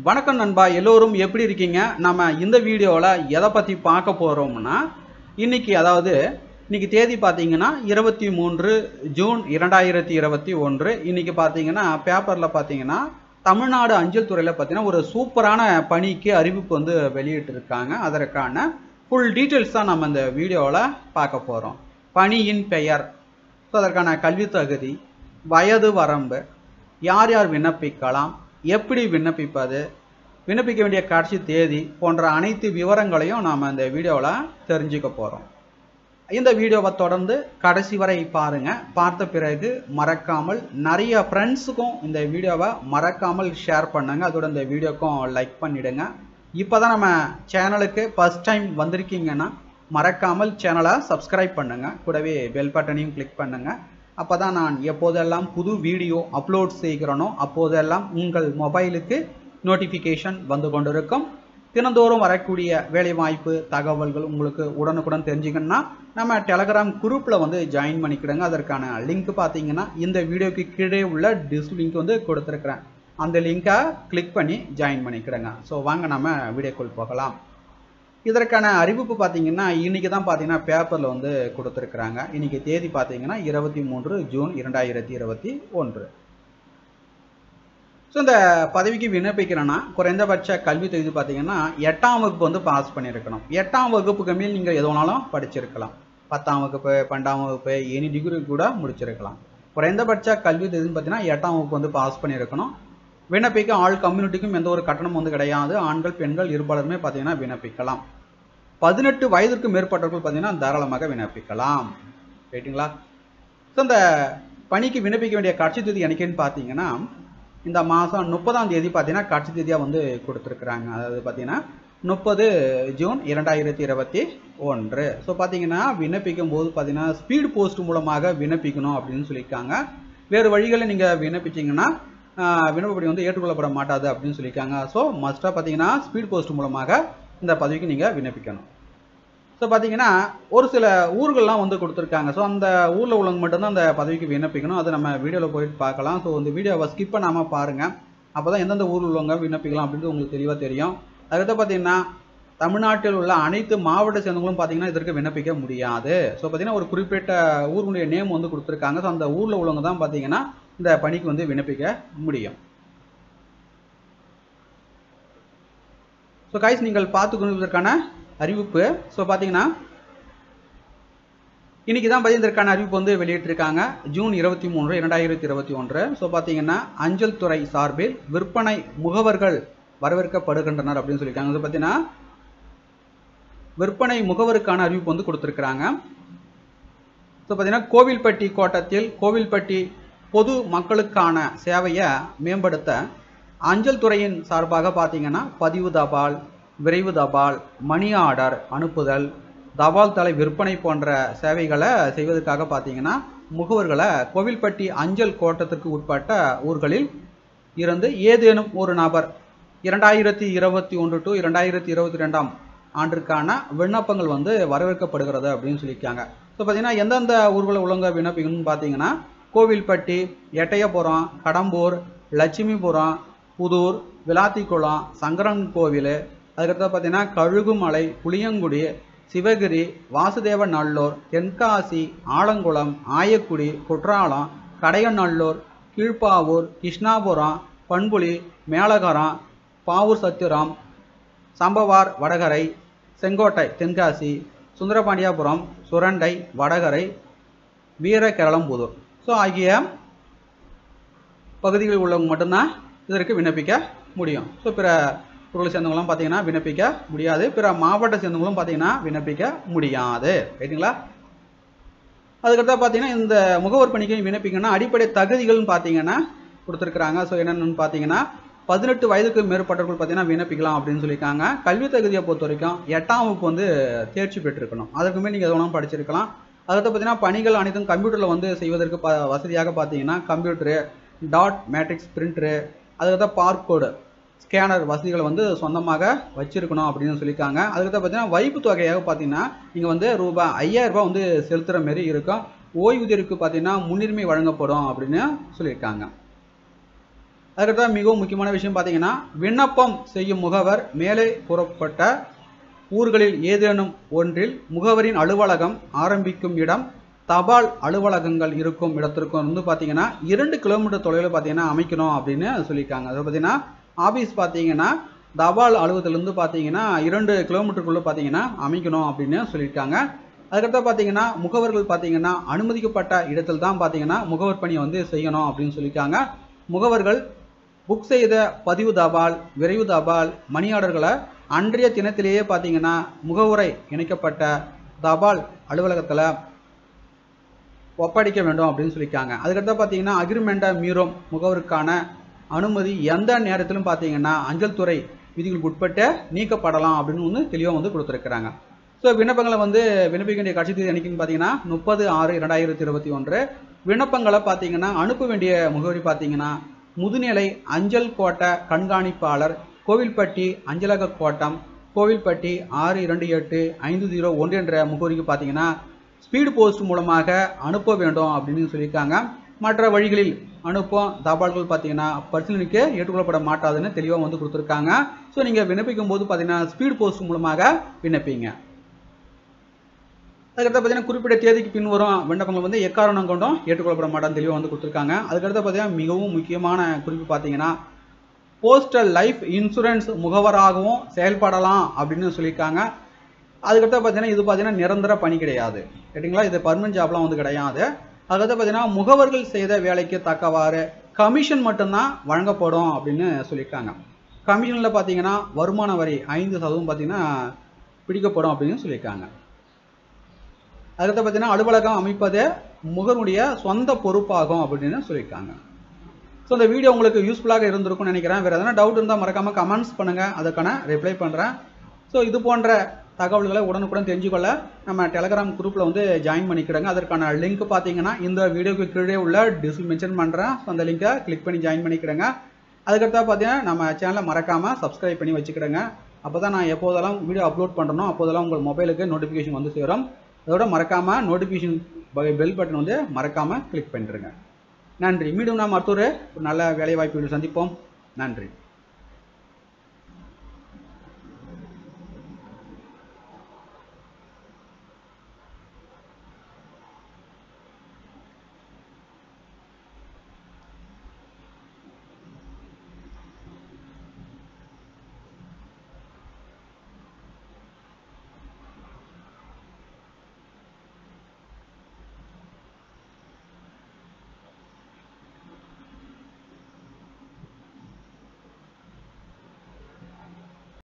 வணக்கம் நண்பா எல்லோரும் எப்படி இருக்கீங்க நம்ம இந்த வீடியோவில் எதை பற்றி பார்க்க போகிறோம்னா இன்னைக்கு அதாவது இன்னைக்கு தேதி பார்த்தீங்கன்னா இருபத்தி மூன்று ஜூன் இரண்டாயிரத்தி இருபத்தி ஒன்று இன்னைக்கு பார்த்தீங்கன்னா பேப்பரில் பார்த்தீங்கன்னா தமிழ்நாடு அஞ்சல் துறையில் பார்த்தீங்கன்னா ஒரு சூப்பரான பணிக்கு அறிவிப்பு வந்து வெளியிட்டிருக்காங்க அதற்கான ஃபுல் டீட்டெயில்ஸ் தான் நம்ம இந்த வீடியோவில் பார்க்க போகிறோம் பணியின் பெயர் ஸோ அதற்கான கல்வி தகுதி வயது வரம்பு யார் யார் விண்ணப்பிக்கலாம் எப்படி விண்ணப்பிப்பது விண்ணப்பிக்க வேண்டிய கடைசி தேதி போன்ற அனைத்து விவரங்களையும் நாம் இந்த வீடியோவில் தெரிஞ்சுக்க போகிறோம் இந்த வீடியோவை தொடர்ந்து கடைசி வரை பாருங்கள் பார்த்த பிறகு மறக்காமல் நிறைய ஃப்ரெண்ட்ஸுக்கும் இந்த வீடியோவை மறக்காமல் ஷேர் பண்ணுங்கள் அதோட இந்த வீடியோக்கும் லைக் பண்ணிவிடுங்க இப்போ தான் நம்ம சேனலுக்கு ஃபஸ்ட் டைம் வந்திருக்கீங்கன்னா மறக்காமல் சேனலை சப்ஸ்கிரைப் பண்ணுங்கள் கூடவே பெல் பட்டனையும் கிளிக் பண்ணுங்கள் அப்போ தான் நான் எப்போதெல்லாம் புது வீடியோ அப்லோட் செய்கிறேனோ அப்போதெல்லாம் உங்கள் மொபைலுக்கு நோட்டிஃபிகேஷன் வந்து கொண்டிருக்கும் தினந்தோறும் வரக்கூடிய வேலைவாய்ப்பு தகவல்கள் உங்களுக்கு உடனுக்குடன் தெரிஞ்சுக்கணும்னா நம்ம டெலகிராம் குரூப்பில் வந்து ஜாயின் பண்ணிக்கிடுங்க அதற்கான லிங்க் பார்த்தீங்கன்னா இந்த வீடியோக்கு கீழே உள்ள டிஸ் லிங்க் வந்து கொடுத்துருக்குறேன் அந்த லிங்கை கிளிக் பண்ணி ஜாயின் பண்ணிக்கிடுங்க ஸோ வாங்க நம்ம வீடியோக்குள் போகலாம் இதற்கான அறிவிப்பு பார்த்தீங்கன்னா இன்னைக்கு தான் பார்த்தீங்கன்னா பேப்பரில் வந்து கொடுத்துருக்குறாங்க இன்னைக்கு தேதி பார்த்தீங்கன்னா இருபத்தி மூன்று ஜூன் இரண்டாயிரத்தி இருபத்தி ஒன்று ஸோ இந்த பதவிக்கு விண்ணப்பிக்கிறேன்னா குறைந்தபட்ச கல்வி தகுதி பார்த்தீங்கன்னா எட்டாம் வகுப்பு வந்து பாஸ் பண்ணியிருக்கணும் எட்டாம் வகுப்புக்கு மேல் நீங்கள் எது வேணாலும் படிச்சிருக்கலாம் பத்தாம் வகுப்பு பன்னெண்டாம் வகுப்பு எனி டிகிரி கூட முடிச்சிருக்கலாம் குறைந்தபட்ச கல்வி தகுதின்னு பார்த்தீங்கன்னா எட்டாம் வகுப்பு வந்து பாஸ் பண்ணியிருக்கணும் விண்ணப்பிக்க ஆள் கம்யூனிட்டிக்கும் எந்த ஒரு கட்டணம் வந்து கிடையாது ஆண்கள் பெண்கள் இருபாலருமே பார்த்தீங்கன்னா விண்ணப்பிக்கலாம் பதினெட்டு வயதிற்கு மேற்பட்டவர்கள் பார்த்தீங்கன்னா தாராளமாக விண்ணப்பிக்கலாம் ரைட்டுங்களா ஸோ இந்த பணிக்கு விண்ணப்பிக்க வேண்டிய கட்சி தேதி என்னைக்குன்னு பார்த்தீங்கன்னா இந்த மாதம் முப்பதாம் தேதி பார்த்தீங்கன்னா கட்சி தேதியாக வந்து கொடுத்துருக்குறாங்க அதாவது பார்த்தீங்கன்னா முப்பது ஜூன் இரண்டாயிரத்தி இருபத்தி ஒன்று ஸோ பார்த்தீங்கன்னா விண்ணப்பிக்கும் போது பார்த்தீங்கன்னா ஸ்பீடு போஸ்ட் மூலமாக விண்ணப்பிக்கணும் அப்படின்னு சொல்லியிருக்காங்க வேறு வழிகளில் நீங்கள் விண்ணப்பிச்சிங்கன்னா விண்ணப்பப்படி வந்து ஏற்றுக்கொள்ளப்பட மாட்டாது அப்படின்னு சொல்லியிருக்காங்க ஸோ மஸ்ட்டாக பார்த்தீங்கன்னா ஸ்பீட் போஸ்ட் மூலமாக இந்த பதவிக்கு நீங்கள் விண்ணப்பிக்கணும் ஸோ பார்த்தீங்கன்னா ஒரு சில ஊர்கள்லாம் வந்து கொடுத்துருக்காங்க ஸோ அந்த ஊரில் உள்ளவங்க மட்டும்தான் அந்த பதவிக்கு விண்ணப்பிக்கணும் அதை நம்ம வீடியோவில் போயிட்டு பார்க்கலாம் ஸோ இந்த வீடியோவை ஸ்கிப் பண்ணாமல் பாருங்கள் அப்போ தான் எந்தெந்த ஊரில் உள்ளவங்க விண்ணப்பிக்கலாம் அப்படின்றது உங்களுக்கு தெளிவாக தெரியும் அதுக்கடுத்து பார்த்தீங்கன்னா தமிழ்நாட்டில் உள்ள அனைத்து மாவட்ட சேர்ந்தவங்களும் பார்த்தீங்கன்னா இதற்கு விண்ணப்பிக்க முடியாது ஸோ பார்த்தீங்கன்னா ஒரு குறிப்பிட்ட ஊருடைய நேம் வந்து கொடுத்துருக்காங்க ஸோ அந்த ஊரில் உள்ளவங்க தான் பார்த்தீங்கன்னா இந்த பணிக்கு வந்து விண்ணப்பிக்க முடியும் ஸோ கைஸ் நீங்கள் பார்த்து கொள்வதற்கான அறிவிப்பு ஸோ பார்த்தீங்கன்னா இன்னைக்கு தான் பார்த்தீங்கன்னா இதற்கான அறிவிப்பு வந்து வெளியிட்டிருக்காங்க ஜூன் இருபத்தி மூன்று இரண்டாயிரத்தி இருபத்தி ஒன்று ஸோ பார்த்தீங்கன்னா அஞ்சல் துறை சார்பில் விற்பனை முகவர்கள் வரவேற்கப்படுகின்றனர் அப்படின்னு சொல்லியிருக்காங்க ஸோ பார்த்தீங்கன்னா விற்பனை முகவருக்கான அறிவிப்பு வந்து கொடுத்துருக்குறாங்க ஸோ பார்த்தீங்கன்னா கோவில்பட்டி கோட்டத்தில் கோவில்பட்டி பொது மக்களுக்கான சேவையை மேம்படுத்த அஞ்சல் துறையின் சார்பாக பார்த்தீங்கன்னா பதிவு தபால் விரைவு தபால் மணி ஆர்டர் அனுப்புதல் தபால் தலை விற்பனை போன்ற சேவைகளை செய்வதற்காக பார்த்தீங்கன்னா முகவர்களை கோவில்பட்டி அஞ்சல் கோட்டத்திற்கு உட்பட்ட ஊர்களில் இருந்து ஏதேனும் ஒரு நபர் இரண்டாயிரத்தி இருபத்தி ஒன்று டு இரண்டாயிரத்தி இருபத்தி ரெண்டாம் ஆண்டிற்கான விண்ணப்பங்கள் வந்து வரவேற்கப்படுகிறது அப்படின்னு சொல்லியிருக்காங்க ஸோ பார்த்தீங்கன்னா எந்தெந்த ஊர்களில் உள்ளவங்க விண்ணப்பிக்கணும்னு பார்த்தீங்கன்னா கோவில்பட்டி எட்டயபுரம் கடம்பூர் லட்சுமிபுரம் புதூர் விளாத்திக்குளம் சங்கரன் கோவில் அதுக்கடுத்து பார்த்தீங்கன்னா கழுகுமலை புளியங்குடி சிவகிரி வாசுதேவ நல்லூர் தென்காசி ஆலங்குளம் ஆயக்குடி குற்றாலம் கடையநல்லூர் கீழ்ப்பாவூர் கிருஷ்ணாபுரம் பண்புலி மேலகரம் பாவூர் சத்திரம் சம்பவார் வடகரை செங்கோட்டை தென்காசி சுந்தரபாண்டியாபுரம் சுரண்டை வடகரை வீரகேரளம்புதூர் ஸோ ஆகிய பகுதிகளில் உள்ளவங்க மட்டும்தான் இதற்கு விண்ணப்பிக்க முடியும் ஸோ பிற பொருளை சேர்ந்தவங்களாம் பார்த்தீங்கன்னா விண்ணப்பிக்க முடியாது பிற மாவட்ட சேர்ந்தவங்களும் பார்த்தீங்கன்னா விண்ணப்பிக்க முடியாது ரைட்டுங்களா அதுக்கடுத்தா பார்த்தீங்கன்னா இந்த முகவர் பணிக்கு விண்ணப்பிக்கணும்னா அடிப்படை தகுதிகள்னு பார்த்தீங்கன்னா கொடுத்துருக்குறாங்க ஸோ என்னென்னு பார்த்தீங்கன்னா பதினெட்டு வயதுக்கு மேற்பட்டவர்கள் பார்த்தீங்கன்னா விண்ணப்பிக்கலாம் அப்படின்னு சொல்லியிருக்காங்க கல்வி தகுதியை பொறுத்த வரைக்கும் எட்டாம் வகுப்பு வந்து தேர்ச்சி பெற்றிருக்கணும் அதுக்கு மேல் நீங்கள் எது வேணாலும் படிச்சிருக்கலாம் அதுக்கு பார்த்தீங்கன்னா பணிகள் அனைத்தும் கம்ப்யூட்டரில் வந்து செய்வதற்கு ப வசதியாக பார்த்தீங்கன்னா கம்ப்யூட்டரு டாட் மேட்ரிக்ஸ் பிரிண்டரு அதுக்கடுத்த பார்கோடு ஸ்கேனர் வசதிகளை வந்து சொந்தமாக வச்சிருக்கணும் அப்படின்னு சொல்லியிருக்காங்க அதுக்கடுத்து பார்த்தீங்கன்னா வைப்பு தொகையாக பார்த்தீங்கன்னா நீங்கள் வந்து ரூபாய் ஐயாயிரம் ரூபாய் வந்து செலுத்துகிற மாரி இருக்கும் ஓய்வூதியருக்கு பார்த்தீங்கன்னா முன்னுரிமை வழங்கப்படும் அப்படின்னு சொல்லியிருக்காங்க அதுக்கடுத்த மிகவும் முக்கியமான விஷயம் பார்த்தீங்கன்னா விண்ணப்பம் செய்யும் முகவர் மேலே கூறப்பட்ட ஊர்களில் ஏதேனும் ஒன்றில் முகவரின் அலுவலகம் ஆரம்பிக்கும் இடம் தபால் அலுவலகங்கள் இருக்கும் இடத்திற்கு வந்து பார்த்தீங்கன்னா இரண்டு கிலோமீட்டர் தொலைவில் பார்த்தீங்கன்னா அமைக்கணும் அப்படின்னு சொல்லியிருக்காங்க அதை பார்த்தீங்கன்னா ஆஃபீஸ் பார்த்தீங்கன்னா தபால் அலுவலகத்திலிருந்து பார்த்தீங்கன்னா இரண்டு கிலோமீட்டருக்குள்ளே பார்த்தீங்கன்னா அமைக்கணும் அப்படின்னு சொல்லியிருக்காங்க அதுக்கடுத்து பார்த்தீங்கன்னா முகவர்கள் பார்த்தீங்கன்னா அனுமதிக்கப்பட்ட இடத்தில் தான் பார்த்தீங்கன்னா முகவர் பணியை வந்து செய்யணும் அப்படின்னு சொல்லியிருக்காங்க முகவர்கள் புக் செய்த பதிவு தபால் விரைவு தபால் மணி ஆர்டர்களை அன்றைய தினத்திலேயே பார்த்தீங்கன்னா முகவுரை இணைக்கப்பட்ட தபால் அலுவலகத்தில் ஒப்படைக்க வேண்டும் அப்படின்னு சொல்லியிருக்காங்க அதுக்கடுத்து பார்த்தீங்கன்னா அக்ரிமெண்ட்டை மீறும் முகவருக்கான அனுமதி எந்த நேரத்திலும் பார்த்தீங்கன்னா அஞ்சல் துறை விதிகளுக்கு உட்பட்டு நீக்கப்படலாம் அப்படின்னு வந்து தெளிவாக வந்து கொடுத்துருக்குறாங்க ஸோ விண்ணப்பங்களை வந்து விண்ணப்பிக்க வேண்டிய கட்சி தேதி என்னைக்குன்னு பார்த்தீங்கன்னா முப்பது ஆறு இரண்டாயிரத்தி இருபத்தி ஒன்று விண்ணப்பங்களை பார்த்தீங்கன்னா அனுப்ப வேண்டிய முகவரி பார்த்தீங்கன்னா முதுநிலை அஞ்சல் கோட்ட கண்காணிப்பாளர் கோவில்பட்டி அஞ்சலக கோட்டம் கோவில்பட்டி ஆறு இரண்டு எட்டு ஐந்து ஜீரோ ஒன்று என்ற முகவரிக்கு பார்த்தீங்கன்னா ஸ்பீடு போஸ்ட் மூலமாக அனுப்ப வேண்டும் அப்படின்னு சொல்லியிருக்காங்க மற்ற வழிகளில் அனுப்பும் தபால்கள் பார்த்தீங்கன்னா பரிசீலனைக்கு ஏற்றுக்கொள்ளப்பட மாட்டாதுன்னு தெளிவாக வந்து கொடுத்துருக்காங்க ஸோ நீங்கள் விண்ணப்பிக்கும் போது பார்த்தீங்கன்னா ஸ்பீடு போஸ்ட் மூலமாக விண்ணப்பிங்க அதுக்கடுத்து பார்த்தீங்கன்னா குறிப்பிட்ட தேதிக்கு பின் வரும் விண்ணப்பங்கள் வந்து எக்காரணம் கொண்டும் ஏற்றுக்கொள்ளப்பட மாட்டான்னு தெளிவாக வந்து கொடுத்துருக்காங்க அதுக்கடுத்து பார்த்தீங்கன்னா மிகவும் முக்கியமான குறிப்பு பார்த்தீங்கன்னா போஸ்டல் லைஃப் இன்சூரன்ஸ் முகவராகவும் செயல்படலாம் அப்படின்னு சொல்லியிருக்காங்க அதுக்கடுத்து பார்த்தீங்கன்னா இது பார்த்தீங்கன்னா நிரந்தர பணி கிடையாது கேட்டிங்களா இது பர்மனன்ட் ஜாப்லாம் வந்து கிடையாது அதுக்கடுத்து பார்த்தீங்கன்னா முகவர்கள் செய்த வேலைக்கு தக்கவாறு கமிஷன் மட்டும்தான் வழங்கப்படும் அப்படின்னு சொல்லியிருக்காங்க கமிஷனில் பார்த்தீங்கன்னா வருமான வரி ஐந்து சதவீதம் பார்த்தீங்கன்னா பிடிக்கப்படும் அப்படின்னு சொல்லியிருக்காங்க அதுக்கடுத்து பார்த்தீங்கன்னா அலுவலகம் அமைப்பது முகனுடைய சொந்த பொறுப்பாகும் அப்படின்னு சொல்லியிருக்காங்க ஸோ இந்த வீடியோ உங்களுக்கு யூஸ்ஃபுல்லாக இருந்திருக்கும்னு நினைக்கிறேன் வேறு எதனா டவுட் இருந்தால் மறக்காமல் கமெண்ட்ஸ் பண்ணுங்கள் அதுக்கான ரிப்ளை பண்ணுறேன் ஸோ இது போன்ற தகவல்களை உடனுக்குடன் தெரிஞ்சுக்கொள்ள நம்ம டெலகிராம் குரூப்பில் வந்து ஜாயின் பண்ணிக்கிடுங்க அதற்கான லிங்க் பார்த்தீங்கன்னா இந்த வீடியோக்கு கீழே உள்ள டிஸ்கிரிப் மென்ஷன் பண்ணுறேன் ஸோ அந்த லிங்கை கிளிக் பண்ணி ஜாயின் பண்ணிக்கிடுங்க அதுக்கடுத்தா பார்த்தீங்கன்னா நம்ம சேனலை மறக்காமல் சப்ஸ்கிரைப் பண்ணி வச்சுக்கிடுங்க அப்போ தான் நான் எப்போதெல்லாம் வீடியோ அப்லோட் பண்ணுறனோ அப்போதெல்லாம் உங்கள் மொபைலுக்கு நோட்டிஃபிகேஷன் வந்து சேரும் அதோட மறக்காமல் நோட்டிஃபிகேஷன் பெல் பட்டன் வந்து மறக்காமல் கிளிக் பண்ணிடுங்க நன்றி மீண்டும் நாம் மற்றொரு நல்ல வேலைவாய்ப்புகள் சந்திப்போம் நன்றி